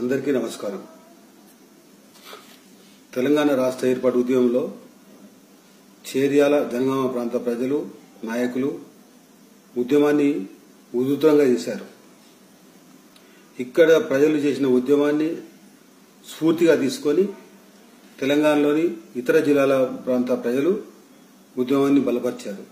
అందరికీ నమస్కారం తెలంగాణ రాష్ట్ర ఏర్పాటు ఉద్యమంలో చేర్యాల జనగామ ప్రాంత ప్రజలు నాయకులు ఉద్యమాన్ని ఉధృతంగా చేశారు ఇక్కడ ప్రజలు చేసిన ఉద్యమాన్ని స్ఫూర్తిగా తీసుకొని తెలంగాణలోని ఇతర జిల్లాల ప్రాంత ప్రజలు ఉద్యమాన్ని బలపరిచారు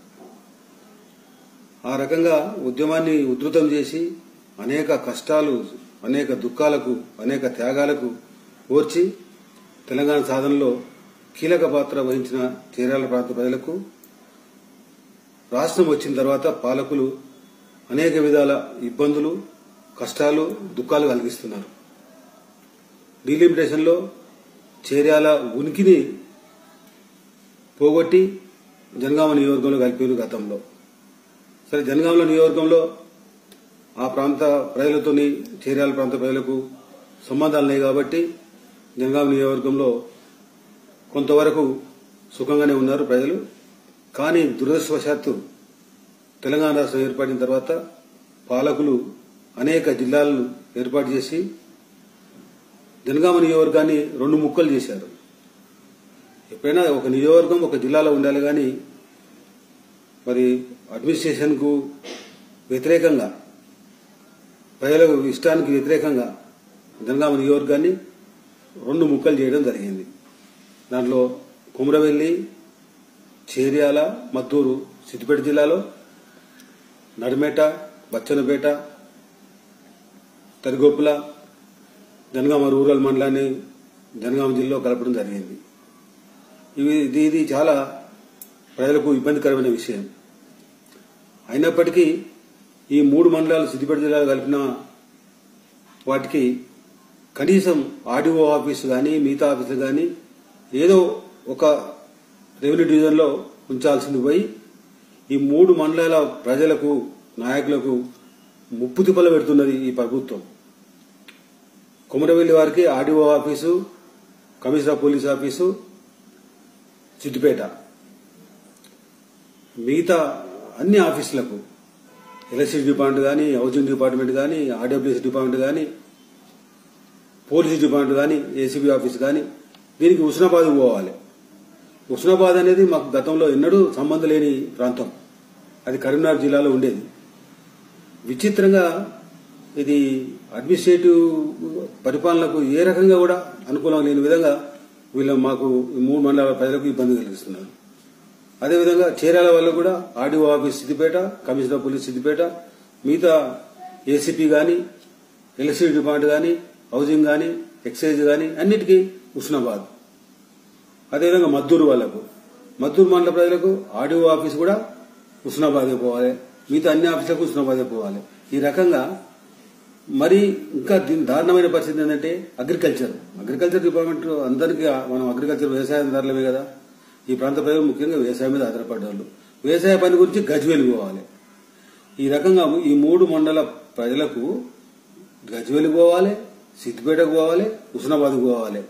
ఆ రకంగా ఉద్యమాన్ని ఉధృతం చేసి అనేక కష్టాలు అనేక దుఃఖాలకు అనేక త్యాగాలకు ఓర్చి తెలంగాణ సాధనలో కీలక పాత్ర వహించిన చీరాల ప్రాంత ప్రజలకు రాష్ట్రం వచ్చిన తర్వాత పాలకులు అనేక విధాల ఇబ్బందులు కష్టాలు దుఃఖాలు కలిగిస్తున్నారు డీలిమిటేషన్లో చేర్యాల ఉనికిని పోగొట్టి జనగామ నియోజకవర్గంలో కలిపారు గతంలో సరే జనగామలో నియోజకవర్గంలో ఆ ప్రాంత ప్రజలతోని చేర్యాల ప్రాంత ప్రజలకు సంబంధాలు ఉన్నాయి కాబట్టి జనగామ నియోజకవర్గంలో కొంతవరకు సుఖంగానే ఉన్నారు ప్రజలు కానీ దురదృష్టవశాత్తు తెలంగాణ రాష్ట్రం ఏర్పడిన తర్వాత పాలకులు అనేక జిల్లాలను ఏర్పాటు చేసి జనగామ నియోజకవర్గాన్ని రెండు ముక్కలు చేశారు ఎప్పుడైనా ఒక నియోజకవర్గం ఒక జిల్లాలో ఉండాలి కానీ మరి అడ్మినిస్ట్రేషన్కు వ్యతిరేకంగా ప్రజల ఇష్టానికి వ్యతిరేకంగా జనగామ నియోజకవర్గాన్ని రెండు ముక్కలు చేయడం జరిగింది దాంట్లో కుమరవెల్లి చేర్యాల మద్దూరు సిద్దిపేట జిల్లాలో నడిమేట బచ్చనపేట తరిగొప్పుల జనగామ రూరల్ మండలాన్ని జనగామ జిల్లాలో కలపడం జరిగింది ఇవి ఇది ఇది చాలా ప్రజలకు ఇబ్బందికరమైన విషయం అయినప్పటికీ ఈ మూడు మండలాలు సిద్దిపేట జిల్లాలో కలిపిన వాటికి కనీసం ఆర్డీఓ ఆఫీసు కానీ మిగతా ఆఫీసులు కానీ ఏదో ఒక రెవెన్యూ డివిజన్లో ఉంచాల్సింది పోయి ఈ మూడు మండలాల ప్రజలకు నాయకులకు ముప్పు తిప్పలు పెడుతున్నది ఈ ప్రభుత్వం కుమరవెల్లి వారికి RDO office commissioner police office Siddipet మిగతా అన్ని ఆఫీసులకు ఎలక్ట్రిసిటీ డిపార్ట్మెంట్ కానీ హౌసింగ్ డిపార్ట్మెంట్ కానీ ఆర్డబ్ల్యూఎస్ డిపార్ట్మెంట్ కానీ పోలీస్ డిపార్ట్మెంట్ కానీ ఏసీబీ ఆఫీస్ కానీ దీనికి ఉస్నాబాద్ పోవాలి ఉస్నాబాద్ అనేది మాకు గతంలో ఎన్నడూ సంబంధం లేని ప్రాంతం అది కరీంనగర్ జిల్లాలో ఉండేది విచిత్రంగా ఇది అడ్మినిస్ట్రేటివ్ పరిపాలనకు ఏ రకంగా కూడా అనుకూలం లేని విధంగా వీళ్ళ మాకు ఈ మూడు మండలాల ప్రజలకు ఇబ్బంది కలిగిస్తున్నారు అదేవిధంగా చీరాల వల్ల కూడా RDO office Siddipet commissioner police Siddipet మిగతా ఏసీపీ కానీ ఎలక్ట్రిసిటీ డిపార్ట్మెంట్ కానీ హౌసింగ్ కానీ ఎక్సైజ్ కానీ అన్నిటికీ ఉస్నాబాద్ అదేవిధంగా మద్దూరు వాళ్లకు మద్దూరు మండల ప్రజలకు ఆర్డీఓ ఆఫీస్ కూడా ఉస్నాబాదే పోవాలి మిగతా అన్ని ఆఫీసులకు ఉస్నాబాదే పోవాలి ఈ రకంగా మరి ఇంకా దీని దారుణమైన పరిస్థితి ఏంటంటే అగ్రికల్చర్ అగ్రికల్చర్ డిపార్ట్మెంట్ అందరికీ మనం అగ్రికల్చర్ వ్యవసాయదారులమే కదా ఈ ప్రాంత ప్రజలు ముఖ్యంగా వ్యవసాయం మీద ఆధారపడ్డారు వ్యవసాయ పని గురించి గజ్వేలు పోవాలి ఈ రకంగా ఈ మూడు మండల ప్రజలకు గజ్వేలు పోవాలి సిద్దిపేటకు పోవాలి హుస్నాబాద్కు పోవాలి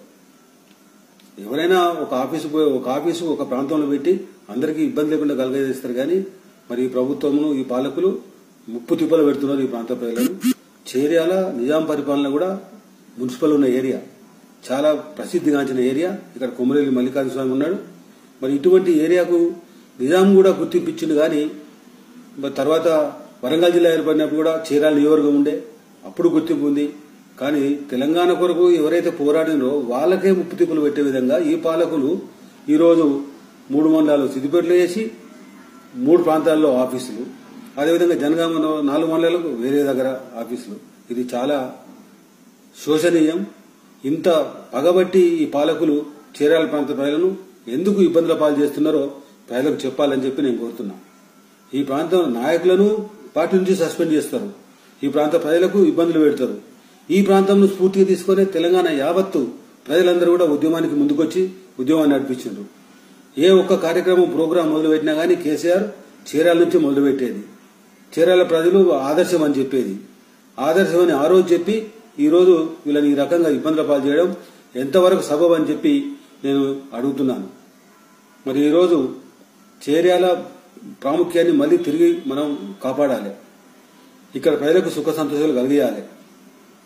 ఎవరైనా ఒక ఆఫీసు పోయి- ఒక ఆఫీసు ఒక ప్రాంతంలో పెట్టి అందరికీ ఇబ్బంది లేకుండా కలగజేస్తారు కానీ మరి ఈ ప్రభుత్వమును ఈ పాలకులు ముప్పు తిప్పలు పెడుతున్నారు ఈ ప్రాంత ప్రజలను చేర్యాల నిజాం పరిపాలన కూడా మున్సిపల్ ఉన్న ఏరియా చాలా ప్రసిద్ధిగాంచిన ఏరియా ఇక్కడ కొమరేలి మల్లికార్జున స్వామి ఉన్నాడు మరి ఇటువంటి ఏరియాకు నిజాం కూడా గుర్తింపించింది కానీ మరి తర్వాత వరంగల్ జిల్లా ఏర్పడినప్పుడు కూడా చీరాల నియోజకవర్గం ఉండే అప్పుడు గుర్తింపు ఉంది కానీ తెలంగాణ కొరకు ఎవరైతే పోరాడినరో వాళ్ళకే ముప్పు తిప్పులు పెట్టే విధంగా ఈ పాలకులు ఈరోజు మూడు మండలాలు సిద్దిపేటలో వేసి మూడు ప్రాంతాల్లో ఆఫీసులు అదేవిధంగా జనగామలో నాలుగు మండలాలకు వేరే దగ్గర ఆఫీసులు ఇది చాలా శోచనీయం ఇంత పగబట్టి ఈ పాలకులు చీరాల ప్రాంత ప్రజలను ఎందుకు ఇబ్బందుల పాలు చేస్తున్నారో ప్రజలకు చెప్పాలని చెప్పి నేను కోరుతున్నా ఈ ప్రాంతం నాయకులను పార్టీ నుంచి సస్పెండ్ చేస్తారు ఈ ప్రాంత ప్రజలకు ఇబ్బందులు పెడతారు ఈ ప్రాంతంను స్ఫూర్తిగా తీసుకొని తెలంగాణ యావత్తు ప్రజలందరూ కూడా ఉద్యమానికి ముందుకొచ్చి ఉద్యమాన్ని నడిపించారు ఏ ఒక్క కార్యక్రమం ప్రోగ్రాం మొదలుపెట్టినా గానీ కేసీఆర్ చీరాల నుంచి మొదలుపెట్టేది చీరాల ప్రజలు ఆదర్శం అని చెప్పేది ఆదర్శం అని ఆ రోజు చెప్పి ఈ రోజు వీళ్ళని ఈ రకంగా ఇబ్బందుల పాలు చేయడం ఎంతవరకు సబబ్ అని చెప్పి నేను అడుగుతున్నాను మరి ఈరోజు చేర్యాల ప్రాముఖ్యాన్ని మళ్ళీ తిరిగి మనం కాపాడాలి ఇక్కడ ప్రజలకు సుఖ సంతోషాలు కలిగేయాలి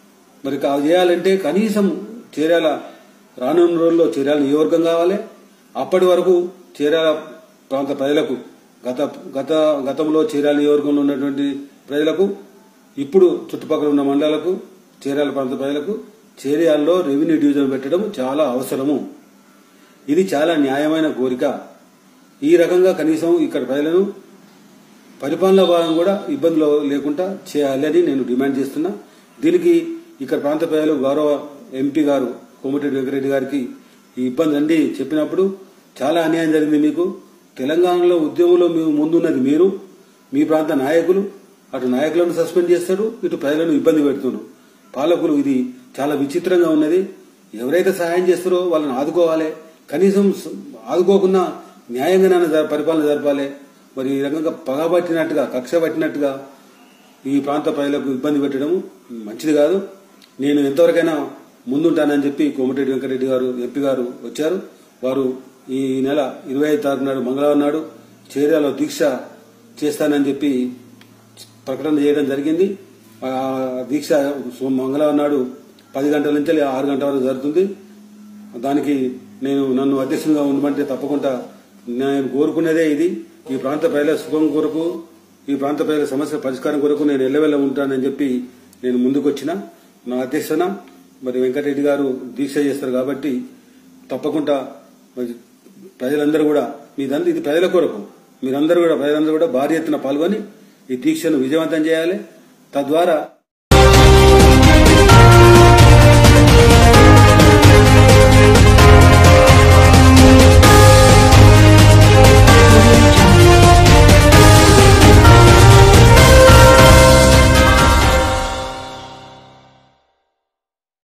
మరి కా- చేయాలంటే కనీసం చేరాల రానున్న రోజుల్లో చేరాల నియోజకవర్గం కావాలి అప్పటి వరకు చేరాల ప్రాంత ప్రజలకు గత గత గతంలో చీరాల నియోజకవర్గంలో ఉన్నటువంటి ప్రజలకు ఇప్పుడు చుట్టుపక్కల ఉన్న మండలాలకు చీరాల ప్రాంత ప్రజలకు చేరియాల్లో రెవెన్యూ డివిజన్ పెట్టడం చాలా అవసరము ఇది చాలా న్యాయమైన కోరిక ఈ రకంగా కనీసం ఇక్కడ ప్రజలను పరిపాలనా భాగం కూడా ఇబ్బందులు లేకుండా చేయాలని నేను డిమాండ్ చేస్తున్నా దీనికి ఇక్కడ ప్రాంత ప్రజలు గౌరవ ఎంపీ గారు కోమటిరెడ్డి వెంకరెడ్డి గారికి ఈ ఇబ్బంది అండి చెప్పినప్పుడు చాలా అన్యాయం జరిగింది మీకు తెలంగాణలో ఉద్యమంలో మేము ముందున్నది మీరు మీ ప్రాంత నాయకులు అటు నాయకులను సస్పెండ్ చేస్తారు ఇటు ప్రజలను ఇబ్బంది పెడుతున్నారు పాలకులు ఇది చాలా విచిత్రంగా ఉన్నది ఎవరైతే సహాయం చేస్తారో వాళ్ళని ఆదుకోవాలి కనీసం స- ఆదుకోకుండా న్యాయంగానే జర- పరిపాలన జరపాలి మరి ఈ రకంగా పగబట్టినట్టుగా కక్ష పట్టినట్టుగా ఈ ప్రాంత ప్రజలకు ఇబ్బంది పెట్టడం మంచిది కాదు నేను ఎంతవరకైనా ముందుంటానని చెప్పి కోమటిరెడ్డి వెంకరెడ్డి గారు ఎంపీ గారు వచ్చారు వారు ఈ నెల ఇరవై ఐదు తారీఖు నాడు మంగళవారం నాడు చేరియాలో దీక్ష చేస్తానని చెప్పి ప్రకటన చేయడం జరిగింది ఆ దీక్ష సో- మంగళవారం నాడు పది గంటల నుంచి ఆరు గంటల వరకు జరుగుతుంది దానికి నేను నన్ను అధ్యక్షునిగా ఉండమంటే తప్పకుండా నేను కోరుకునేదే ఇది ఈ ప్రాంత ప్రజల సుఖం కొరకు ఈ ప్రాంత ప్రజల సమస్య పరిష్కారం కొరకు నేను ఎల్లవెల్ల ఉంటానని చెప్పి నేను ముందుకు వచ్చిన నా అధ్యక్షన మరి వెంకటరెడ్డి గారు దీక్ష చేస్తారు కాబట్టి తప్పకుండా మరి ప్రజలందరూ కూడా మీదంతా ఇది ప్రజల కొరకు మీరందరూ కూడా ప్రజలందరూ కూడా భారీ ఎత్తున పాల్గొని ఈ దీక్షను విజయవంతం చేయాలి తద్వారా